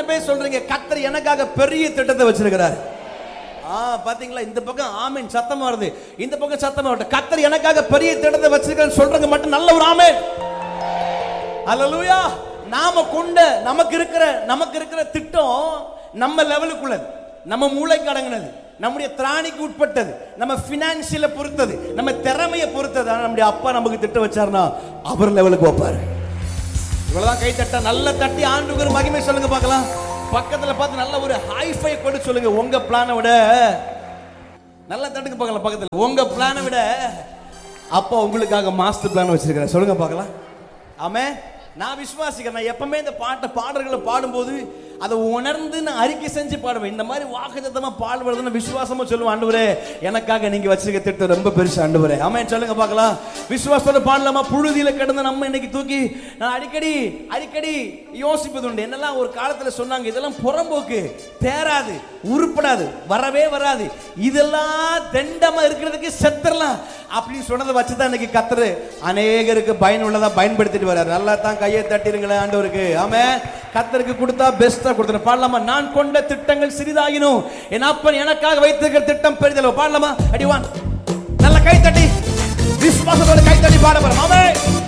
பேர் சொல்றீங்க கத்தர் எனக்காக பெரிய திட்டத்தை வச்சிருக்கிறார் ஆ பாத்தீங்களா இந்த பக்கம் ஆமீன் சத்தமா வருது இந்த பக்கம் சத்தமா வருது கத்தர் எனக்காக பெரிய திட்டத்தை வச்சிருக்கான்னு சொல்றவங்க மட்டும் நல்ல ஒரு ஆமேன் அல்லேலூயா நாம கொண்ட நமக்கு இருக்கிற நமக்கு இருக்கிற திட்டம் நம்ம லெவலுக்குள்ளது நம்ம மூளைக்கு அடங்கினது நம்முடைய திராணிக்கு உட்பட்டது நம்ம பினான்சியல பொறுத்தது நம்ம திறமையை பொறுத்தது ஆனா நம்முடைய அப்பா நமக்கு திட்டம் வச்சாருன்னா அவர் லெவலுக்கு வைப்பாரு இவ்வளவுதான் கை தட்ட நல்ல தட்டி ஆண்டுக்கு ஒரு மகிமை சொல்லுங்க பார்க்கலாம் பக்கத்துல பார்த்து நல்ல ஒரு ஹைஃபை கொண்டு சொல்லுங்க உங்க பிளானை விட நல்ல தட்டுக்கு பார்க்கலாம் பக்கத்துல உங்க பிளானை விட அப்பா உங்களுக்காக மாஸ்டர் பிளான் வச்சிருக்கிறேன் சொல்லுங்க பார்க்கலாம் ஆமே நான் விசுவாசிக்கிறேன் நான் எப்பவுமே இந்த பாட்டை பாடல்களை பாடும்போது அதை உணர்ந்து நான் அறிக்கை செஞ்சு பாடுவேன் இந்த மாதிரி வாக்குத்தத்தமா பாடுவதுன்னு விசுவாசமா சொல்லுவேன் ஆண்டவரே எனக்காக நீங்க வச்சிருக்க திட்டம் ரொம்ப பெருசு ஆண்டவரே ஆமென் சொல்லுங்க பார்க்கலாம் விசுவாசத்தோட பாடலாமா புழுதியில கிடந்த நம்ம இன்னைக்கு தூக்கி நான் அடிக்கடி அடிக்கடி யோசிப்பது உண்டு என்னெல்லாம் ஒரு காலத்துல சொன்னாங்க இதெல்லாம் புறம்போக்கு தேராது உருப்படாது வரவே வராது இதெல்லாம் தெண்டமா இருக்கிறதுக்கு செத்துறலாம் அப்படின்னு சொன்னதை வச்சு தான் இன்னைக்கு கத்துரு அநேகருக்கு பயனுள்ளதா பயன்படுத்திட்டு வர்றாரு நல்லா தான் கையை தட்டிருங்களேன் ஆண்டவருக்கு ஆமே கத்தருக்கு கொடுத்தா பெஸ்டா கொடுத்துரு பாடலாமா நான் கொண்ட திட்டங்கள் சிறிதாயினும் என் அப்பன் எனக்காக வைத்திருக்கிற திட்டம் பெரிதளவு பாடலாமா அடிவான் நல்ல கை தட்டி விசுவாசத்தோட கை தட்டி பாட போறோம் ஆமே